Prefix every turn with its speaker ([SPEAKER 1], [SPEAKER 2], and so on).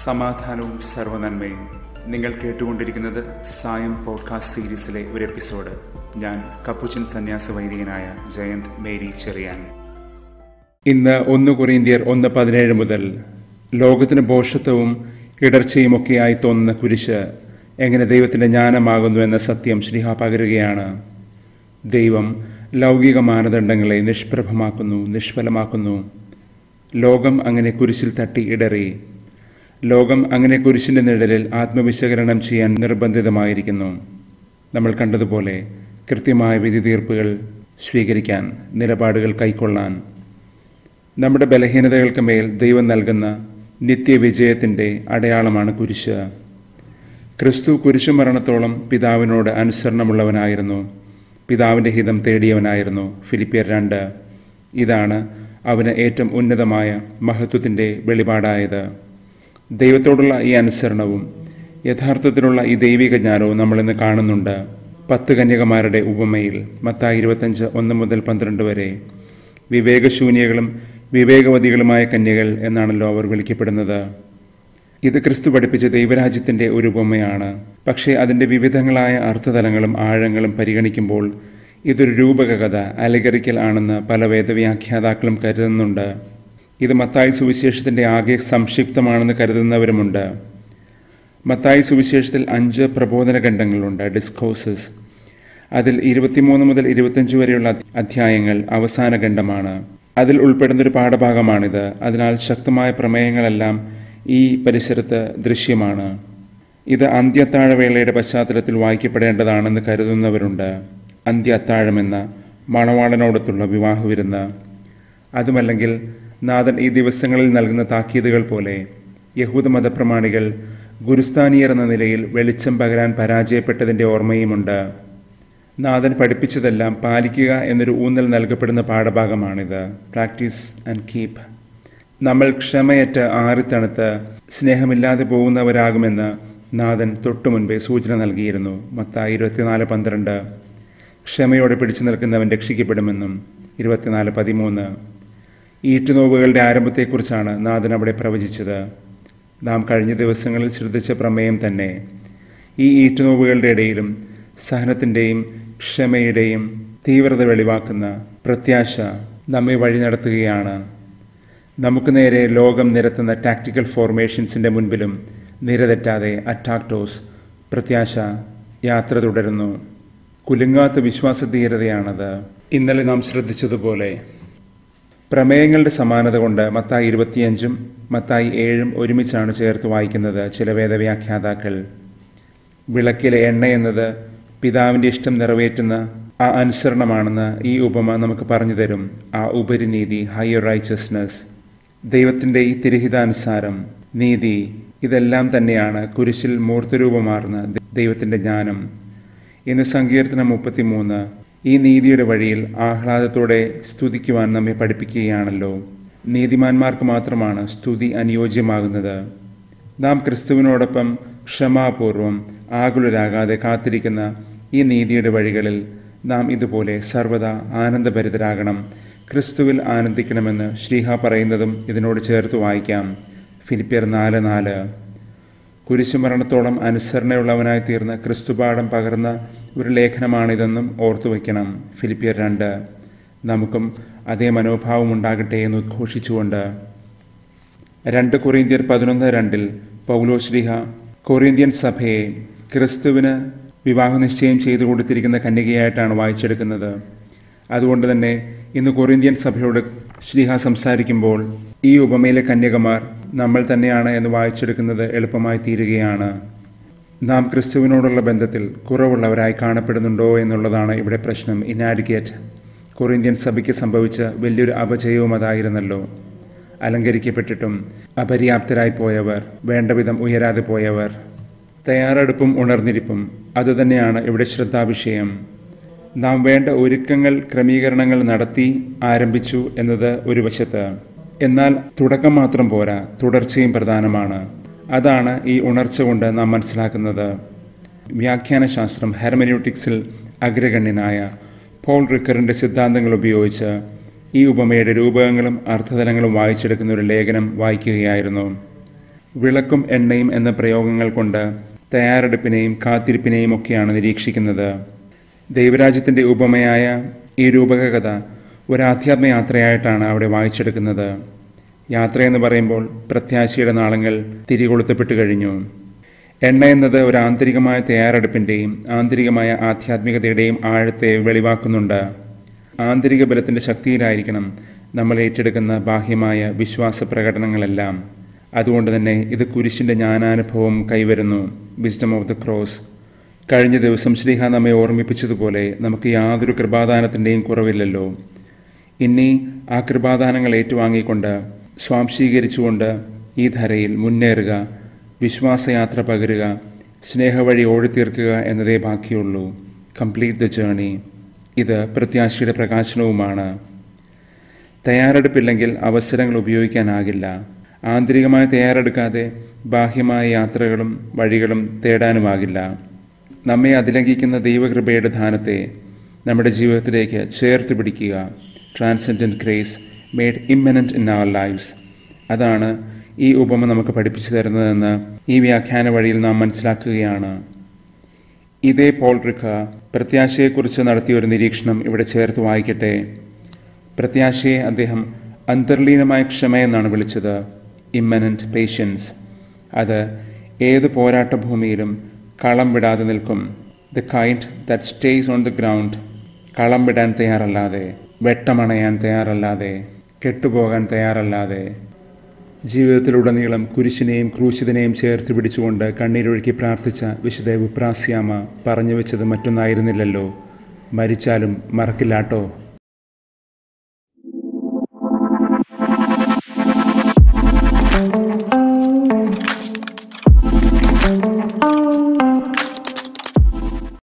[SPEAKER 1] സമാധാനവും സർവനന്മയും നിങ്ങൾ കേട്ടുകൊണ്ടിരിക്കുന്നത് സായം പോഡ്കാസ്റ്റ് സീരീസിലെ ഒരു എപ്പിസോഡ് ഞാൻ കപ്പുച്ചൻ സന്യാസ വൈദികനായ ജയന്ത് മേരി ചെറിയാൻ ഇന്ന് ഒന്ന് കൊറിയന്ത്യർ ഒന്ന് പതിനേഴ് മുതൽ ലോകത്തിന് പോഷത്വവും ഇടർച്ചയുമൊക്കെയായി തോന്നുന്ന കുരിശ് എങ്ങനെ ദൈവത്തിൻ്റെ ജ്ഞാനമാകുന്നു എന്ന സത്യം ശ്രീഹ പകരുകയാണ് ദൈവം ലൗകിക മാനദണ്ഡങ്ങളെ നിഷ്പ്രഭമാക്കുന്നു നിഷ്ഫലമാക്കുന്നു ലോകം അങ്ങനെ കുരിശിൽ തട്ടി ഇടറി ലോകം അങ്ങനെ കുരിശിൻ്റെ നിഴലിൽ ആത്മവിശകലനം ചെയ്യാൻ നിർബന്ധിതമായിരിക്കുന്നു നമ്മൾ കണ്ടതുപോലെ കൃത്യമായ വിധി തീർപ്പുകൾ സ്വീകരിക്കാൻ നിലപാടുകൾ കൈക്കൊള്ളാൻ നമ്മുടെ ബലഹീനതകൾക്ക് മേൽ ദൈവം നൽകുന്ന നിത്യവിജയത്തിൻ്റെ അടയാളമാണ് കുരിശ് ക്രിസ്തു കുരിശുമരണത്തോളം പിതാവിനോട് അനുസരണമുള്ളവനായിരുന്നു പിതാവിൻ്റെ ഹിതം തേടിയവനായിരുന്നു ഫിലിപ്പിയർ രണ്ട് ഇതാണ് അവന് ഏറ്റവും ഉന്നതമായ മഹത്വത്തിൻ്റെ വെളിപാടായത് ദൈവത്തോടുള്ള ഈ അനുസരണവും യഥാർത്ഥത്തിലുള്ള ഈ ദൈവിക ജ്ഞാനവും നമ്മളിന്ന് കാണുന്നുണ്ട് പത്ത് കന്യകമാരുടെ ഉപമയിൽ മത്തായി ഇരുപത്തഞ്ച് ഒന്ന് മുതൽ പന്ത്രണ്ട് വരെ വിവേകശൂന്യകളും വിവേകവതികളുമായ കന്യകൾ എന്നാണല്ലോ അവർ വിളിക്കപ്പെടുന്നത് ഇത് ക്രിസ്തു പഠിപ്പിച്ച ദൈവരാജ്യത്തിൻ്റെ ഒരു ഉപമയാണ് പക്ഷേ അതിൻ്റെ വിവിധങ്ങളായ അർത്ഥതലങ്ങളും ആഴങ്ങളും പരിഗണിക്കുമ്പോൾ ഇതൊരു രൂപക കഥ അലഗറിക്കൽ ആണെന്ന് പല വേദവ്യാഖ്യാതാക്കളും കരുതുന്നുണ്ട് ഇത് മത്തായി സുവിശേഷത്തിൻ്റെ ആകെ സംക്ഷിപ്തമാണെന്ന് കരുതുന്നവരുമുണ്ട് മത്തായി സുവിശേഷത്തിൽ അഞ്ച് പ്രബോധന ഖണ്ഡങ്ങളുണ്ട് ഡിസ്കോസസ് അതിൽ ഇരുപത്തിമൂന്ന് മുതൽ ഇരുപത്തഞ്ച് വരെയുള്ള അധ്യായങ്ങൾ അവസാന ഖണ്ഡമാണ് അതിൽ ഉൾപ്പെടുന്നൊരു പാഠഭാഗമാണിത് അതിനാൽ ശക്തമായ പ്രമേയങ്ങളെല്ലാം ഈ പരിസരത്ത് ദൃശ്യമാണ് ഇത് അന്ത്യ അത്താഴവേളയുടെ പശ്ചാത്തലത്തിൽ വായിക്കപ്പെടേണ്ടതാണെന്ന് കരുതുന്നവരുണ്ട് അന്ത്യ അത്താഴമെന്ന മണവാളനോടത്തുള്ള വിവാഹ വിരുന്ന് അതുമല്ലെങ്കിൽ നാഥൻ ഈ ദിവസങ്ങളിൽ നൽകുന്ന താക്കീതുകൾ പോലെ യഹൂദ മതപ്രമാണികൾ ഗുരുസ്ഥാനീയർ എന്ന നിലയിൽ വെളിച്ചം പകരാൻ പരാജയപ്പെട്ടതിൻ്റെ ഓർമ്മയുമുണ്ട് നാഥൻ പഠിപ്പിച്ചതെല്ലാം പാലിക്കുക എന്നൊരു ഊന്നൽ നൽകപ്പെടുന്ന പാഠഭാഗമാണിത് പ്രാക്ടീസ് ആൻഡ് കീപ്പ് നമ്മൾ ക്ഷമയറ്റ് ആറിത്തണുത്ത് സ്നേഹമില്ലാതെ പോകുന്നവരാകുമെന്ന് നാഥൻ തൊട്ടു മുൻപേ സൂചന നൽകിയിരുന്നു മത്തായി ഇരുപത്തിനാല് പന്ത്രണ്ട് ക്ഷമയോടെ പിടിച്ചു നിൽക്കുന്നവൻ രക്ഷിക്കപ്പെടുമെന്നും ഇരുപത്തിനാല് പതിമൂന്ന് ഈറ്റുനോവുകളുടെ ആരംഭത്തെക്കുറിച്ചാണ് നാഥൻ അവിടെ പ്രവചിച്ചത് നാം കഴിഞ്ഞ ദിവസങ്ങളിൽ ശ്രദ്ധിച്ച പ്രമേയം തന്നെ ഈ ഈറ്റുനോവുകളുടെ ഇടയിലും സഹനത്തിൻ്റെയും ക്ഷമയുടെയും തീവ്രത വെളിവാക്കുന്ന പ്രത്യാശ നമ്മെ വഴി നടത്തുകയാണ് നമുക്ക് നേരെ ലോകം നിരത്തുന്ന ടാക്ടിക്കൽ ഫോർമേഷൻസിൻ്റെ മുൻപിലും നിരതെറ്റാതെ അറ്റാക്ടോസ് പ്രത്യാശ യാത്ര തുടരുന്നു കുലുങ്ങാത്ത വിശ്വാസധീരതയാണത് ഇന്നലെ നാം ശ്രദ്ധിച്ചതുപോലെ പ്രമേയങ്ങളുടെ സമാനത കൊണ്ട് മത്തായി ഇരുപത്തിയഞ്ചും മത്തായി ഏഴും ഒരുമിച്ചാണ് ചേർത്ത് വായിക്കുന്നത് ചില വേദവ്യാഖ്യാതാക്കൾ വിളക്കിലെ എണ്ണ എന്നത് പിതാവിൻ്റെ ഇഷ്ടം നിറവേറ്റുന്ന ആ അനുസരണമാണെന്ന് ഈ ഉപമ നമുക്ക് പറഞ്ഞു തരും ആ ഉപരിനീതി ഹയർ റൈച്ചസ്നസ് ദൈവത്തിൻ്റെ ഈ തിരഹിതാനുസാരം നീതി ഇതെല്ലാം തന്നെയാണ് കുരിശിൽ മൂർത്തരൂപമാർന്ന ദൈവത്തിൻ്റെ ജ്ഞാനം ഇന്ന് സങ്കീർത്തനം മുപ്പത്തിമൂന്ന് ഈ നീതിയുടെ വഴിയിൽ ആഹ്ലാദത്തോടെ സ്തുതിക്കുവാൻ നമ്മെ പഠിപ്പിക്കുകയാണല്ലോ നീതിമാന്മാർക്ക് മാത്രമാണ് സ്തുതി അനുയോജ്യമാകുന്നത് നാം ക്രിസ്തുവിനോടൊപ്പം ക്ഷമാപൂർവം ആകുലരാകാതെ കാത്തിരിക്കുന്ന ഈ നീതിയുടെ വഴികളിൽ നാം ഇതുപോലെ സർവ്വത ആനന്ദഭരിതരാകണം ക്രിസ്തുവിൽ ആനന്ദിക്കണമെന്ന് ശ്രീഹ പറയുന്നതും ഇതിനോട് ചേർത്ത് വായിക്കാം ഫിലിപ്പിയർ നാല് നാല് കുരിശുമരണത്തോളം അനുസരണയുള്ളവനായി തീർന്ന ക്രിസ്തുപാഠം പകർന്ന ഒരു ലേഖനമാണിതെന്നും ഓർത്തു വയ്ക്കണം ഫിലിപ്പിയർ രണ്ട് നമുക്കും അതേ മനോഭാവം ഉണ്ടാകട്ടെ എന്ന് ഉദ്ഘോഷിച്ചുകൊണ്ട് രണ്ട് കൊറിന്ത്യർ പതിനൊന്ന് രണ്ടിൽ പൗലോശ്രീഹ കൊറിന്ത്യൻ സഭയെ ക്രിസ്തുവിന് വിവാഹ നിശ്ചയം ചെയ്തു കൊടുത്തിരിക്കുന്ന കന്യകയായിട്ടാണ് വായിച്ചെടുക്കുന്നത് അതുകൊണ്ട് തന്നെ ഇന്ന് കൊറിന്ത്യൻ സഭയോട് ശ്രീഹ സംസാരിക്കുമ്പോൾ ഈ ഉപമയിലെ കന്യകമാർ നമ്മൾ തന്നെയാണ് എന്ന് വായിച്ചെടുക്കുന്നത് എളുപ്പമായി തീരുകയാണ് നാം ക്രിസ്തുവിനോടുള്ള ബന്ധത്തിൽ കുറവുള്ളവരായി കാണപ്പെടുന്നുണ്ടോ എന്നുള്ളതാണ് ഇവിടെ പ്രശ്നം ഇനാഡിക്കേറ്റ് കൊറിന്ത്യൻ സഭയ്ക്ക് സംഭവിച്ച വലിയൊരു അപജയവും അതായിരുന്നല്ലോ അലങ്കരിക്കപ്പെട്ടിട്ടും അപര്യാപ്തരായി പോയവർ വേണ്ടവിധം ഉയരാതെ പോയവർ തയ്യാറെടുപ്പും ഉണർന്നിരിപ്പും അതുതന്നെയാണ് ഇവിടെ ശ്രദ്ധാവിഷയം നാം വേണ്ട ഒരുക്കങ്ങൾ ക്രമീകരണങ്ങൾ നടത്തി ആരംഭിച്ചു എന്നത് ഒരു വശത്ത് എന്നാൽ തുടക്കം മാത്രം പോരാ തുടർച്ചയും പ്രധാനമാണ് അതാണ് ഈ ഉണർച്ച കൊണ്ട് നാം മനസ്സിലാക്കുന്നത് വ്യാഖ്യാനശാസ്ത്രം ഹെർമന്യൂട്ടിക്സിൽ അഗ്രഗണ്യനായ പോൾ റിക്കറിൻ്റെ സിദ്ധാന്തങ്ങൾ ഉപയോഗിച്ച് ഈ ഉപമയുടെ രൂപകങ്ങളും അർത്ഥതലങ്ങളും വായിച്ചെടുക്കുന്ന ഒരു ലേഖനം വായിക്കുകയായിരുന്നു വിളക്കും എണ്ണയും എന്ന പ്രയോഗങ്ങൾ കൊണ്ട് തയ്യാറെടുപ്പിനെയും കാത്തിരിപ്പിനെയും ഒക്കെയാണ് നിരീക്ഷിക്കുന്നത് ദൈവരാജ്യത്തിൻ്റെ ഉപമയായ ഈ രൂപക കഥ ഒരു ആധ്യാത്മ യാത്രയായിട്ടാണ് അവിടെ വായിച്ചെടുക്കുന്നത് യാത്ര എന്ന് പറയുമ്പോൾ പ്രത്യാശയുടെ നാളങ്ങൾ തിരികൊളുത്തപ്പെട്ടു കഴിഞ്ഞു എണ്ണ എന്നത് ഒരു ആന്തരികമായ തയ്യാറെടുപ്പിൻ്റെയും ആന്തരികമായ ആധ്യാത്മികതയുടെയും ആഴത്തെ വെളിവാക്കുന്നുണ്ട് ആന്തരിക ബലത്തിൻ്റെ ശക്തിയിലായിരിക്കണം നമ്മൾ ഏറ്റെടുക്കുന്ന ബാഹ്യമായ വിശ്വാസ പ്രകടനങ്ങളെല്ലാം അതുകൊണ്ട് തന്നെ ഇത് കുരിശിൻ്റെ ജ്ഞാനാനുഭവം കൈവരുന്നു വിസ്ഡം ഓഫ് ദ ക്രോസ് കഴിഞ്ഞ ദിവസം ശ്രീഹ നമ്മെ ഓർമ്മിപ്പിച്ചതുപോലെ നമുക്ക് യാതൊരു കൃപാദാനത്തിൻ്റെയും കുറവില്ലല്ലോ ഇനി ആ കൃപാദാനങ്ങൾ ഏറ്റുവാങ്ങിക്കൊണ്ട് സ്വാംശീകരിച്ചുകൊണ്ട് ഈ ധരയിൽ മുന്നേറുക വിശ്വാസയാത്ര പകരുക സ്നേഹവഴി ഓടിത്തീർക്കുക എന്നതേ ബാക്കിയുള്ളൂ കംപ്ലീറ്റ് ദ ജേണി ഇത് പ്രത്യാശയുടെ പ്രകാശനവുമാണ് തയ്യാറെടുപ്പില്ലെങ്കിൽ അവസരങ്ങൾ ഉപയോഗിക്കാനാകില്ല ആന്തരികമായി തയ്യാറെടുക്കാതെ ബാഹ്യമായ യാത്രകളും വഴികളും തേടാനുമാകില്ല നമ്മെ അതിലംഘിക്കുന്ന ദൈവകൃപയുടെ ധാനത്തെ നമ്മുടെ ജീവിതത്തിലേക്ക് ചേർത്ത് പിടിക്കുക transcendent grace made immanent in our lives അതാണ് ഈ ഉപമ നമുക്ക് പഠിപ്പിച്ചു തരുന്നതെന്ന് ഈ വ്യാഖ്യാന വഴിയിൽ നാം മനസ്സിലാക്കുകയാണ് ഇതേ പോൾ റിഖ പ്രത്യാശയെക്കുറിച്ച് നടത്തിയ ഒരു നിരീക്ഷണം ഇവിടെ ചേർത്ത് വായിക്കട്ടെ പ്രത്യാശയെ അദ്ദേഹം അന്തർലീനമായ ക്ഷമയെന്നാണ് വിളിച്ചത് ഇമ്മനൻറ്റ് പേഷ്യൻസ് അത് ഏത് പോരാട്ടഭൂമിയിലും കളം വിടാതെ നിൽക്കും the kind that stays on the ground കളം വിടാൻ തയ്യാറല്ലാതെ വെട്ടമണയാൻ തയ്യാറല്ലാതെ കെട്ടുപോകാൻ തയ്യാറല്ലാതെ ജീവിതത്തിലുടനീളം കുരിശിനെയും ക്രൂശിതനെയും ചേർത്ത് പിടിച്ചുകൊണ്ട് കണ്ണീരൊഴുക്കി പ്രാർത്ഥിച്ച വിശുദ്ധ വിപ്രാസ്യാമ പറഞ്ഞു വെച്ചത് മറ്റൊന്നായിരുന്നില്ലല്ലോ മരിച്ചാലും മറക്കില്ലാട്ടോ